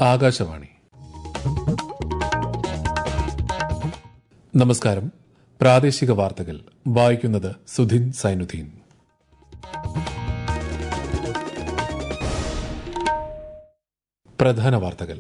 ആകാശവാണി നമസ്കാരം പ്രാദേശിക വാർത്തകൾ വായിക്കുന്നത് സുധിൻ സൈനുദ്ദീൻ പ്രധാന വാർത്തകൾ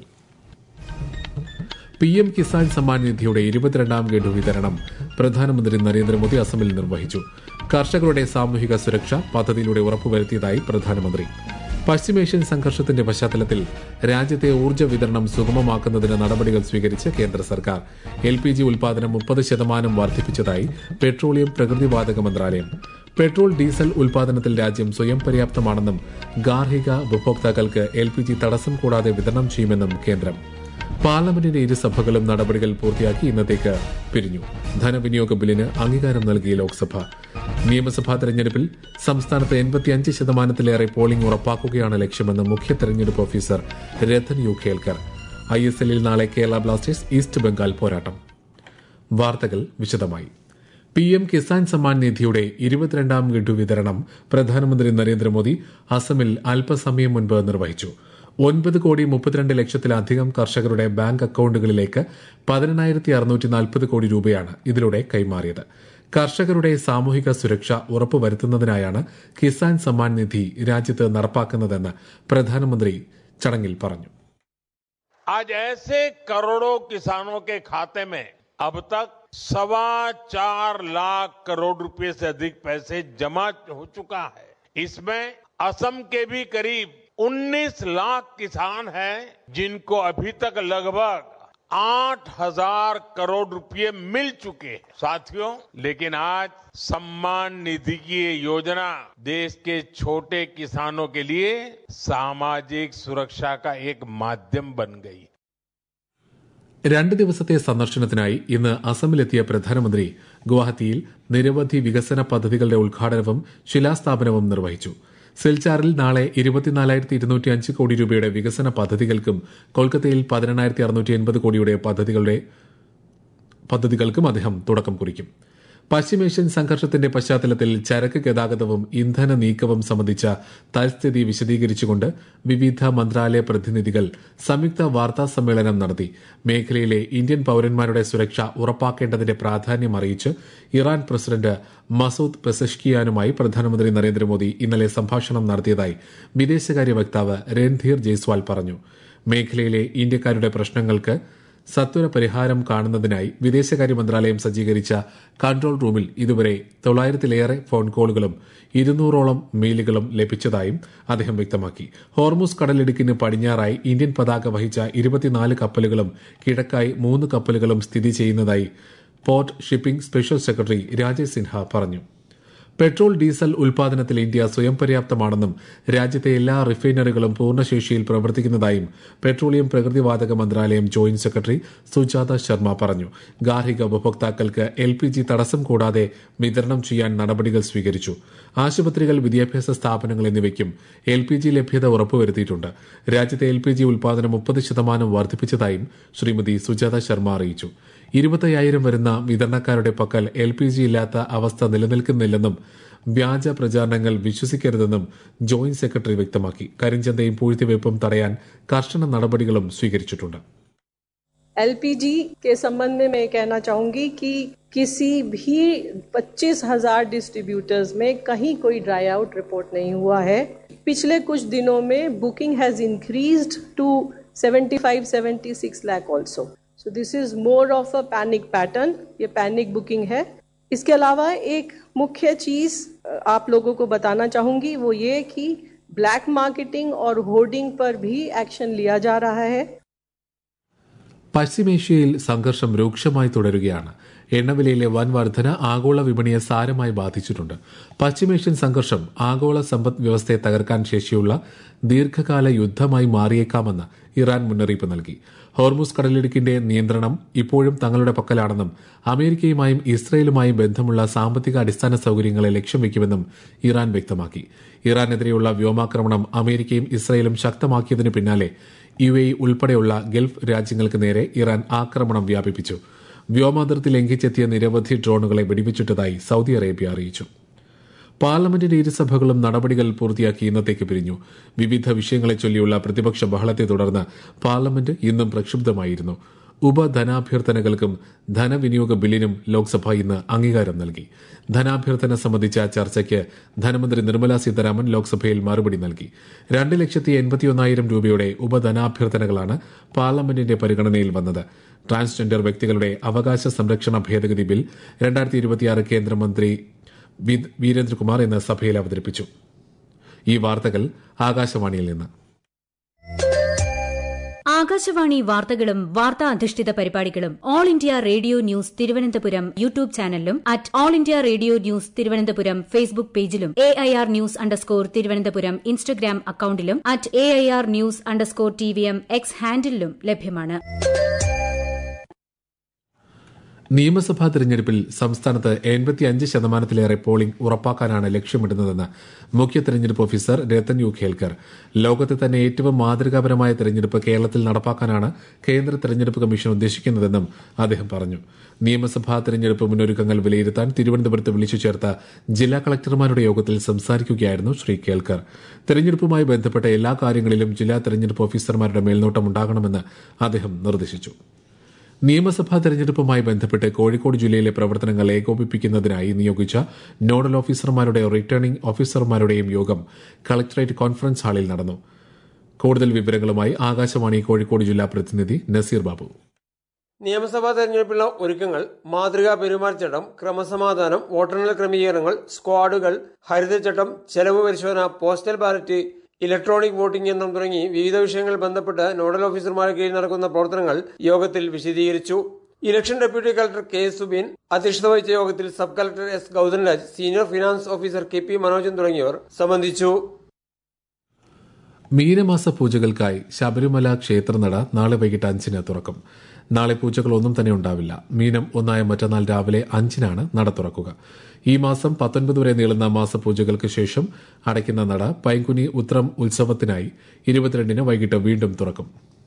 പി എം കിസാൻ സമ്മാൻ നിധിയുടെ ഇരുപത്തിരണ്ടാം ഗഡു വിതരണം പ്രധാനമന്ത്രി നരേന്ദ്രമോദി അസമിൽ നിർവഹിച്ചു കർഷകരുടെ സാമൂഹിക സുരക്ഷ പദ്ധതിയിലൂടെ ഉറപ്പുവരുത്തിയതായി പ്രധാനമന്ത്രി പശ്ചിമേഷ്യൻ സംഘർഷത്തിന്റെ പശ്ചാത്തലത്തിൽ രാജ്യത്തെ ഊർജ്ജ വിതരണം സുഗമമാക്കുന്നതിന് നടപടികൾ സ്വീകരിച്ച് കേന്ദ്ര സർക്കാർ എൽ പി ജി ഉൽപാദനം മുപ്പത് ശതമാനം വർദ്ധിപ്പിച്ചതായി പെട്രോളിയം പ്രകൃതിവാതക മന്ത്രാലയം പെട്രോൾ ഡീസൽ ഉൽപാദനത്തിൽ രാജ്യം സ്വയം പര്യാപ്തമാണെന്നും ഗാർഹിക ഉപഭോക്താക്കൾക്ക് എൽ പി ജി തടസ്സം കൂടാതെ വിതരണം ചെയ്യുമെന്നും കേന്ദ്രം പാർലമെന്റിന്റെ ഇരുസഭകളും നടപടികൾ പൂർത്തിയാക്കി ഇന്നത്തേക്ക് പിരിഞ്ഞു ധനവിനിയോഗ ബില്ലിന് അംഗീകാരം നൽകിയ ലോക്സഭ നിയമസഭാ തെരഞ്ഞെടുപ്പിൽ സംസ്ഥാനത്ത് എൺപത്തിയഞ്ച് ശതമാനത്തിലേറെ പോളിംഗ് ഉറപ്പാക്കുകയാണ് ലക്ഷ്യമെന്ന് മുഖ്യ തെരഞ്ഞെടുപ്പ് officer Rathan U Kelkar I S എല്ലിൽ നാളെ കേരള ബ്ലാസ്റ്റേഴ്സ് ഈസ്റ്റ് ബംഗാൾ പോരാട്ടം വാർത്തകൾ വിശദമായി പി എം കിസാൻ സമ്മാൻ നിധിയുടെ ഇരുപത്തിരണ്ടാം ഗഡു വിതരണം പ്രധാനമന്ത്രി നരേന്ദ്രമോദി അസമിൽ അല്പസമയം മുൻപ് നിർവഹിച്ചു ഒൻപത് കോടി മുപ്പത്തിരണ്ട് ലക്ഷത്തിലധികം കർഷകരുടെ ബാങ്ക് അക്കൌണ്ടുകളിലേക്ക് പതിനെണ്ണായിരത്തി അറുന്നൂറ്റി നാൽപ്പത് കോടി രൂപയാണ് ഇതിലൂടെ കൈമാറിയത് കർഷകരുടെ സാമൂഹിക സുരക്ഷ ഉറപ്പുവരുത്തുന്നതിനായാണ് കിസാൻ സമ്മാൻ നിധി രാജ്യത്ത് നടപ്പാക്കുന്നതെന്ന് പ്രധാനമന്ത്രി ചടങ്ങിൽ പറഞ്ഞു आज ऐसे करोड़ों किसानों के खाते में अब तक सवा चार लाख करोड़ रुपए से अधिक पैसे जमा हो चुका है इसमें असम के भी करीब 19 लाख किसान हैं जिनको अभी तक लगभग आठ हजार करोड़ रुपए मिल चुके हैं साथियों लेकिन आज सम्मान निधि की ये योजना देश के छोटे किसानों के लिए सामाजिक सुरक्षा का एक माध्यम बन गई രണ്ട് ദിവസത്തെ സന്ദർശനത്തിനായി ഇന്ന് അസമിലെത്തിയ പ്രധാനമന്ത്രി ഗുവാഹത്തിയിൽ നിരവധി വികസന പദ്ധതികളുടെ ഉദ്ഘാടനവും ശിലാസ്ഥാപനവും നിർവഹിച്ചു സിൽച്ചാറിൽ നാളെ ഇരുപത്തിനാലായിരത്തി ഇരുന്നൂറ്റി അഞ്ച് കോടി രൂപയുടെ വികസന പദ്ധതികൾക്കും കൊൽക്കത്തയിൽ പതിനെണ്ണായിരത്തി അറുന്നൂറ്റി എൺപത് കോടിയുടെ പദ്ധതികളുടെ പദ്ധതികൾക്കും അദ്ദേഹം തുടക്കം കുറിക്കും പശ്ചിമേഷ്യൻ സംഘർഷത്തിന്റെ പശ്ചാത്തലത്തിൽ ചരക്ക് ഗതാഗതവും ഇന്ധന നീക്കവും സംബന്ധിച്ച തൽസ്ഥിതി വിശദീകരിച്ചുകൊണ്ട് വിവിധ മന്ത്രാലയ പ്രതിനിധികൾ സംയുക്ത വാർത്താ സമ്മേളനം നടത്തി മേഖലയിലെ ഇന്ത്യൻ പൌരന്മാരുടെ സുരക്ഷ ഉറപ്പാക്കേണ്ടതിന്റെ പ്രാധാന്യം അറിയിച്ച് ഇറാൻ പ്രസിഡന്റ് മസൂദ് പെസഷ്കിയാനുമായി പ്രധാനമന്ത്രി നരേന്ദ്രമോദി ഇന്നലെ സംഭാഷണം നടത്തിയതായി വിദേശകാര്യ വക്താവ് രൺധീർ ജയ്സ്വാൾ പറഞ്ഞു മേഖലയിലെ ഇന്ത്യക്കാരുടെ പ്രശ്നങ്ങൾക്ക് സത്വര പരിഹാരം കാണുന്നതിനായി വിദേശകാര്യ മന്ത്രാലയം സജ്ജീകരിച്ച കൺട്രോൾ റൂമിൽ ഇതുവരെ തൊള്ളായിരത്തിലേറെ ഫോൺ കോളുകളും ഇരുന്നൂറോളം മെയിലുകളും ലഭിച്ചതായും അദ്ദേഹം വ്യക്തമാക്കി ഹോർമുസ് കടലിടുക്കിന് പടിഞ്ഞാറായി ഇന്ത്യൻ പതാക വഹിച്ച ഇരുപത്തിനാല് കപ്പലുകളും കിഴക്കായി മൂന്ന് കപ്പലുകളും സ്ഥിതി ചെയ്യുന്നതായി port shipping special secretary Rajesh Sinha പറഞ്ഞു പെട്രോൾ ഡീസൽ ഉൽപാദനത്തിൽ ഇന്ത്യ സ്വയം പര്യാപ്തമാണെന്നും രാജ്യത്തെ എല്ലാ റിഫൈനറികളും പൂർണ്ണശേഷിയിൽ പ്രവർത്തിക്കുന്നതായും പെട്രോളിയം പ്രകൃതിവാതക മന്ത്രാലയം ജോയിന്റ് സെക്രട്ടറി സുജാത ശർമ്മ പറഞ്ഞു ഗാർഹിക ഉപഭോക്താക്കൾക്ക് എൽ പി ജി തടസ്സം കൂടാതെ വിതരണം ചെയ്യാൻ നടപടികൾ സ്വീകരിച്ചു ആശുപത്രികൾ വിദ്യാഭ്യാസ സ്ഥാപനങ്ങൾ എന്നിവയ്ക്കും എൽ പി ജി ലഭ്യത ഉറപ്പുവരുത്തിയിട്ടുണ്ട് രാജ്യത്തെ എൽ പി ജി ഉൽപാദനം മുപ്പത് ശതമാനം വർദ്ധിപ്പിച്ചതായും ശ്രീമതി സുജാത ശർമ്മ അറിയിച്ചു ഇരുപത്തയ്യായിരം വരുന്ന വിതരണക്കാരുടെ പക്കൽ എൽ പി ജി ഇല്ലാത്ത അവസ്ഥ നിലനിൽക്കുന്നില്ലെന്നും വ്യാജ പ്രചാരണങ്ങൾ വിശ്വസിക്കരുതെന്നും ജോയിന്റ് സെക്രട്ടറി വ്യക്തമാക്കി കരിഞ്ചന്തയും പൂഴ്ത്തിവയ്പും തടയാൻ കർശന നടപടികളും സ്വീകരിച്ചിട്ടുണ്ട് एलपीजी के संबंध में मैं कहना चाहूंगी कि किसी भी 25,000 डिस्ट्रीब्यूटर्स में कहीं कोई ड्राई आउट रिपोर्ट नहीं हुआ है पिछले कुछ दिनों में booking has increased to 75 76 lakh also so this is more of a panic pattern ये पैनिक बुकिंग है इसके अलावा एक मुख्य चीज आप लोगों को बताना चाहूंगी वो ये कि ब्लैक मार्केटिंग और होर्डिंग पर भी एक्शन लिया जा रहा है പശ്ചിമേഷ്യയിൽ സംഘർഷം രൂക്ഷമായി തുടരുകയാണ് എണ്ണവിലയിലെ വൻ വർധന ആഗോള വിപണിയെ സാരമായി ബാധിച്ചിട്ടുണ്ട് പശ്ചിമേഷ്യൻ സംഘർഷം ആഗോള സമ്പദ് വ്യവസ്ഥയെ തകർക്കാൻ ശേഷിയുള്ള ദീർഘകാല യുദ്ധമായി മാറിയേക്കാമെന്ന് ഇറാൻ മുന്നറിയിപ്പ് നൽകി ഹോർമുസ് കടലിടുക്കിന്റെ നിയന്ത്രണം ഇപ്പോഴും തങ്ങളുടെ പക്കലാണെന്നും അമേരിക്കയുമായും ഇസ്രയേലുമായും ബന്ധമുള്ള സാമ്പത്തിക അടിസ്ഥാന സൌകര്യങ്ങളെ ലക്ഷ്യം വയ്ക്കുമെന്നും ഇറാൻ വ്യക്തമാക്കി ഇറാനെതിരെയുള്ള വ്യോമാക്രമണം അമേരിക്കയും ഇസ്രയേലും ശക്തമാക്കിയതിനു പിന്നാലെ യു എ ഉൾപ്പെടെയുള്ള ഗൾഫ് രാജ്യങ്ങൾക്ക് നേരെ ഇറാൻ ആക്രമണം വ്യാപിപ്പിച്ചു വ്യോമാതിർത്തി ലംഘിച്ചെത്തിയ നിരവധി ഡ്രോണുകളെ വെടിവെച്ചിട്ടതായി സൌദി അറേബ്യ അറിയിച്ചു പാർലമെന്റിന്റെ ഇരുസഭകളും നടപടികൾ പൂർത്തിയാക്കി ഇന്നത്തേക്ക് പിരിഞ്ഞു വിവിധ വിഷയങ്ങളെ ചൊല്ലിയുള്ള പ്രതിപക്ഷ ബഹളത്തെ തുടർന്ന് പാർലമെന്റ് ഇന്നും പ്രക്ഷുബ്ധമായിരുന്നു ഉപധനാഭ്യർത്ഥനകൾക്കും ധനവിനിയോഗ ബില്ലിനും ലോക്സഭ ഇന്ന് അംഗീകാരം നൽകി ധനാഭ്യർത്ഥന സംബന്ധിച്ച ചർച്ചയ്ക്ക് ധനമന്ത്രി നിർമ്മല സീതാരാമൻ ലോക്സഭയിൽ മറുപടി നൽകി രണ്ട് ലക്ഷത്തി എൺപത്തിയൊന്നായിരം രൂപയുടെ ഉപധനാഭ്യർത്ഥനകളാണ് പാർലമെന്റിന്റെ പരിഗണനയിൽ വന്നത് ട്രാൻസ്ജെൻഡർ വ്യക്തികളുടെ അവകാശ സംരക്ഷണ ഭേദഗതി ബിൽ രണ്ടായിരത്തി ഇരുപത്തിയാറ് കേന്ദ്രമന്ത്രി വീരേന്ദ്രകുമാർ ഇന്ന് സഭയിൽ അവതരിപ്പിച്ചു ഈ വാർത്തകൾ ആകാശവാണിയിൽ നിന്ന് ആകാശവാണി വാർത്തകളും വാർത്താ അധിഷ്ഠിത പരിപാടികളും all India radio news Thiruvananthapuram YouTube ചാനലിലും at all India radio news Thiruvananthapuram Facebook പേജിലും A I R news underscore Thiruvananthapuram Instagram അക്കൌണ്ടിലും at A I R news underscore T V M X ഹാൻഡിലും ലഭ്യമാണ് നിയമസഭാ തെരഞ്ഞെടുപ്പിൽ സംസ്ഥാനത്ത് എൺപത്തിയഞ്ച് ശതമാനത്തിലേറെ പോളിംഗ് ഉറപ്പാക്കാനാണ് ലക്ഷ്യമിടുന്നതെന്ന് മുഖ്യ തെരഞ്ഞെടുപ്പ് ഓഫീസർ രത്തൻ യു ഖേൽക്കർ ലോകത്തെ തന്നെ ഏറ്റവും മാതൃകാപരമായ തെരഞ്ഞെടുപ്പ് കേരളത്തിൽ നടപ്പാക്കാനാണ് കേന്ദ്ര തെരഞ്ഞെടുപ്പ് കമ്മീഷൻ ഉദ്ദേശിക്കുന്നതെന്നും അദ്ദേഹം പറഞ്ഞു നിയമസഭാ തെരഞ്ഞെടുപ്പ് മുന്നൊരുക്കങ്ങൾ വിലയിരുത്താൻ തിരുവനന്തപുരത്ത് വിളിച്ചു ചേർത്ത ജില്ലാ കളക്ടർമാരുടെ യോഗത്തിൽ സംസാരിക്കുകയായിരുന്നു ശ്രീ കേൽക്കർ തെരഞ്ഞെടുപ്പുമായി ബന്ധപ്പെട്ട എല്ലാ കാര്യങ്ങളിലും ജില്ലാ തെരഞ്ഞെടുപ്പ് ഓഫീസർമാരുടെ മേൽനോട്ടം ഉണ്ടാകണമെന്ന് അദ്ദേഹം നിർദ്ദേശിച്ചു നിയമസഭാ തെരഞ്ഞെടുപ്പുമായി ബന്ധപ്പെട്ട് കോഴിക്കോട് ജില്ലയിലെ പ്രവർത്തനങ്ങൾ ഏകോപിപ്പിക്കുന്നതിനായി നിയോഗിച്ച നോഡൽ ഓഫീസർമാരുടെ റിട്ടേണിംഗ് ഓഫീസർമാരുടെയും യോഗം കളക്ടറേറ്റ് കോൺഫറൻസ് ഹാളിൽ നടന്നു കൂടുതൽ വിവരങ്ങളുമായി ആകാശവാണി കോഴിക്കോട് ജില്ലാ പ്രതിനിധി നസീർ ബാബു നിയമസഭാ തെരഞ്ഞെടുപ്പിനുള്ള ഒരുക്കങ്ങൾ മാതൃകാ പെരുമാറ്റച്ചട്ടം ക്രമസമാധാനം വോട്ടെണ്ണൽ ക്രമീകരണങ്ങൾ സ്ക്വാഡുകൾ ഹരിതചട്ടം ചെലവ് പരിശോധന പോസ്റ്റൽ ബാലറ്റ് ഇലക്ട്രോണിക് വോട്ടിംഗ് യന്ത്രം തുടങ്ങി വിവിധ വിഷയങ്ങൾ ബന്ധപ്പെട്ട് നോഡൽ ഓഫീസർമാരുടെ കീഴിൽ നടക്കുന്ന പ്രവർത്തനങ്ങൾ യോഗത്തിൽ വിശദീകരിച്ചു election deputy collector K Subin അധ്യക്ഷത വഹിച്ച യോഗത്തിൽ sub collector S Gauthamraj senior finance officer K P Manojan തുടങ്ങിയവർ സംബന്ധിച്ചു മീനമാസ പൂജകൾക്കായി ശബരിമല ക്ഷേത്രനട നാളെ വൈകിട്ട് അഞ്ചിന് തുറക്കും നാളെ പൂജകളൊന്നും തന്നെ ഉണ്ടാവില്ല മീനം ഒന്നായ മറ്റന്നാൾ രാവിലെ അഞ്ചിനാണ് നട തുറക്കുക ഈ മാസം പത്തൊൻപത് വരെ നീളുന്ന മാസപൂജകൾക്ക് ശേഷം അടയ്ക്കുന്ന നട പൈങ്കുനി ഉത്രം ഉത്സവത്തിനായി ഇരുപത്തിരണ്ടിന് വൈകിട്ട് വീണ്ടും തുറക്കും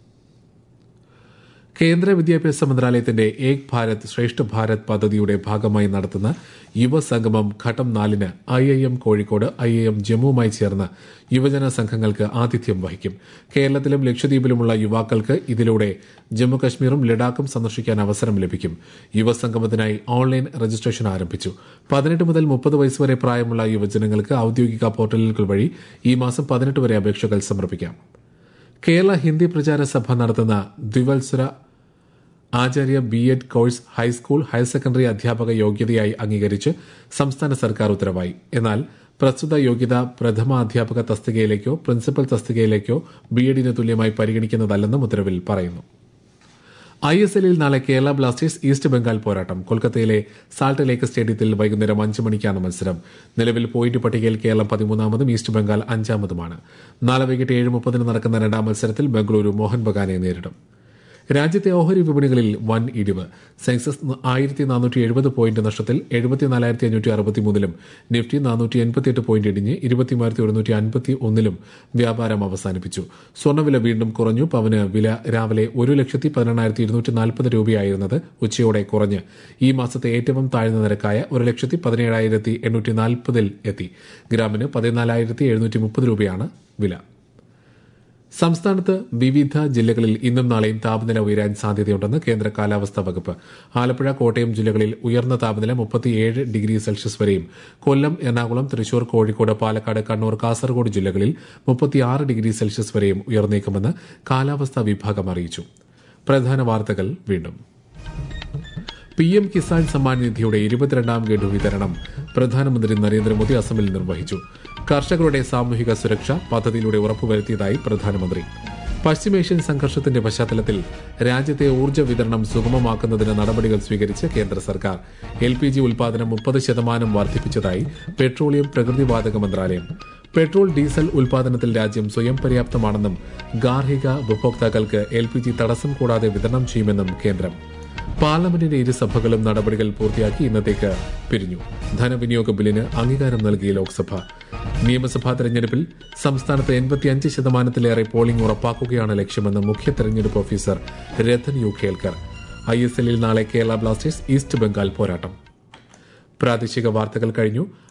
കേന്ദ്ര വിദ്യാഭ്യാസ മന്ത്രാലയത്തിന്റെ ഏക് ഭാരത് ശ്രേഷ്ഠ ഭാരത് പദ്ധതിയുടെ ഭാഗമായി നടത്തുന്ന യുവസംഗമം ഘട്ടം നാലിന് I I M Kozhikode I I M ജമ്മുവുമായി ചേർന്ന് യുവജന സംഘങ്ങൾക്ക് ആതിഥ്യം വഹിക്കും കേരളത്തിലും ലക്ഷദ്വീപിലുമുള്ള യുവാക്കൾക്ക് ഇതിലൂടെ ജമ്മുകശ്മീറും ലഡാക്കും സന്ദർശിക്കാൻ അവസരം ലഭിക്കും യുവസംഗമത്തിനായി ഓൺലൈൻ രജിസ്ട്രേഷൻ ആരംഭിച്ചു പതിനെട്ട് മുതൽ മുപ്പത് വയസ്സ് വരെ പ്രായമുള്ള യുവജനങ്ങൾക്ക് ഔദ്യോഗിക പോർട്ടലുകൾ വഴി ഈ മാസം പതിനെട്ട് വരെ അപേക്ഷകൾ സമർപ്പിക്കാം കേരള ഹിന്ദി പ്രചാര സഭ നടത്തുന്ന ദ്വിവത്സര Acharya B Ed course high school higher secondary അധ്യാപക യോഗ്യതയായി അംഗീകരിച്ച് സംസ്ഥാന സർക്കാർ ഉത്തരവായി എന്നാൽ പ്രസ്തുത യോഗ്യത പ്രഥമ അധ്യാപക തസ്തികയിലേക്കോ പ്രിൻസിപ്പൽ തസ്തികയിലേക്കോ ബി എഡിന് തുല്യമായി പരിഗണിക്കുന്നതല്ലെന്നും ഉത്തരവിൽ പറയുന്നു ഐ എസ് എല്ലിൽ നാളെ കേരള ബ്ലാസ്റ്റേഴ്സ് ഈസ്റ്റ് ബംഗാൾ പോരാട്ടം കൊൽക്കത്തയിലെ സാൾട്ട് ലേക്ക് സ്റ്റേഡിയത്തിൽ വൈകുന്നേരം അഞ്ച് മണിക്കാണ് മത്സരം നിലവിൽ പോയിന്റ് പട്ടികയിൽ കേരളം പതിമൂന്നാമതും ഈസ്റ്റ് ബംഗാൾ അഞ്ചാമതുമാണ് നാളെ വൈകിട്ട് ഏഴ് മുപ്പതിന് നടക്കുന്ന രണ്ടാം മത്സരത്തിൽ ബംഗളൂരു മോഹൻ ബഗാനെ നേരിടും രാജ്യത്തെ ഓഹരി വിപണികളിൽ വൻ ഇടിവ് സെൻസസ് ആയിരത്തി നാനൂറ്റി എഴുപത് പോയിന്റ് നഷ്ടത്തിൽ എഴുപത്തിനാലായിരത്തി അഞ്ഞൂറ്റി അറുപത്തിമൂന്നിലും നിഫ്റ്റി നാനൂറ്റി എൺപത്തിയെട്ട് പോയിന്റ് ഇടിഞ്ഞ് ഇരുപത്തിമൂവായിരത്തി ഒരുന്നൂറ്റി അൻപത്തി ഒന്നിലും വ്യാപാരം അവസാനിപ്പിച്ചു സ്വർണ്ണവില വീണ്ടും കുറഞ്ഞു പവന് വില രാവിലെ ഒരു ലക്ഷത്തി പതിനെണ്ണായിരത്തി ഇരുന്നൂറ്റി നാൽപ്പത് രൂപയായിരുന്നത് ഉച്ചയോടെ കുറഞ്ഞ് ഈ മാസത്തെ ഏറ്റവും താഴ്ന്ന നിരക്കായ ഒരു ലക്ഷത്തി പതിനേഴായിരത്തി എണ്ണൂറ്റി നാൽപ്പതിൽ എത്തി ഗ്രാമിന് പതിനാലായിരത്തി എഴുന്നൂറ്റി മുപ്പത് രൂപയാണ് വില സംസ്ഥാനത്ത് വിവിധ ജില്ലകളിൽ ഇന്നും നാളെയും താപനില ഉയരാൻ സാധ്യതയുണ്ടെന്ന് കേന്ദ്ര കാലാവസ്ഥാ വകുപ്പ് ആലപ്പുഴ കോട്ടയം ജില്ലകളിൽ ഉയർന്ന താപനില മുപ്പത്തിയേഴ് ഡിഗ്രി സെൽഷ്യസ് വരെയും കൊല്ലം എറണാകുളം തൃശൂർ കോഴിക്കോട് പാലക്കാട് കണ്ണൂർ കാസർഗോഡ് ജില്ലകളിൽ മുപ്പത്തിയാറ് ഡിഗ്രി സെൽഷ്യസ് വരെയും ഉയർന്നേക്കുമെന്ന് കാലാവസ്ഥാ വിഭാഗം അറിയിച്ചു പ്രധാന വാർത്തകൾ വീണ്ടും പി എം കിസാൻ സമ്മാൻ നിധിയുടെ ഇരുപത്തിരണ്ടാം ഗഡു വിതരണം പ്രധാനമന്ത്രി നരേന്ദ്രമോദി അസമിൽ നിർവഹിച്ചു കർഷകരുടെ സാമൂഹിക സുരക്ഷ പദ്ധതിയിലൂടെ ഉറപ്പുവരുത്തിയതായി പ്രധാനമന്ത്രി പശ്ചിമേഷ്യൻ സംഘർഷത്തിന്റെ പശ്ചാത്തലത്തിൽ രാജ്യത്തെ ഊർജ്ജ വിതരണം സുഗമമാക്കുന്നതിന് നടപടികൾ സ്വീകരിച്ച് കേന്ദ്ര സർക്കാർ എൽ പി ജി ഉൽപാദനം മുപ്പത് ശതമാനം വർദ്ധിപ്പിച്ചതായി പെട്രോളിയം പ്രകൃതിവാതക മന്ത്രാലയം പെട്രോൾ ഡീസൽ ഉൽപാദനത്തിൽ രാജ്യം സ്വയം പര്യാപ്തമാണെന്നും ഗാർഹിക ഉപഭോക്താക്കൾക്ക് എൽ പി ജി തടസ്സം കൂടാതെ വിതരണം ചെയ്യുമെന്നും കേന്ദ്രം പാർലമെന്റിന്റെ ഇരുസഭകളും നടപടികൾ പൂർത്തിയാക്കി ഇന്നത്തേക്ക് പിരിഞ്ഞു ധനവിനിയോഗ ബില്ലിന് അംഗീകാരം നൽകി ലോക്സഭ നിയമസഭാ തെരഞ്ഞെടുപ്പിൽ സംസ്ഥാനത്ത് എൺപത്തിയഞ്ച് ശതമാനത്തിലേറെ പോളിംഗ് ഉറപ്പാക്കുകയാണ് ലക്ഷ്യമെന്ന് മുഖ്യ തെരഞ്ഞെടുപ്പ് officer Rathan U Kelkar I S എല്ലിൽ നാളെ കേരള ബ്ലാസ്റ്റേഴ്സ് ഈസ്റ്റ് ബംഗാൾ പോരാട്ടം പ്രാദേശിക വാർത്തകൾ കഴിഞ്ഞു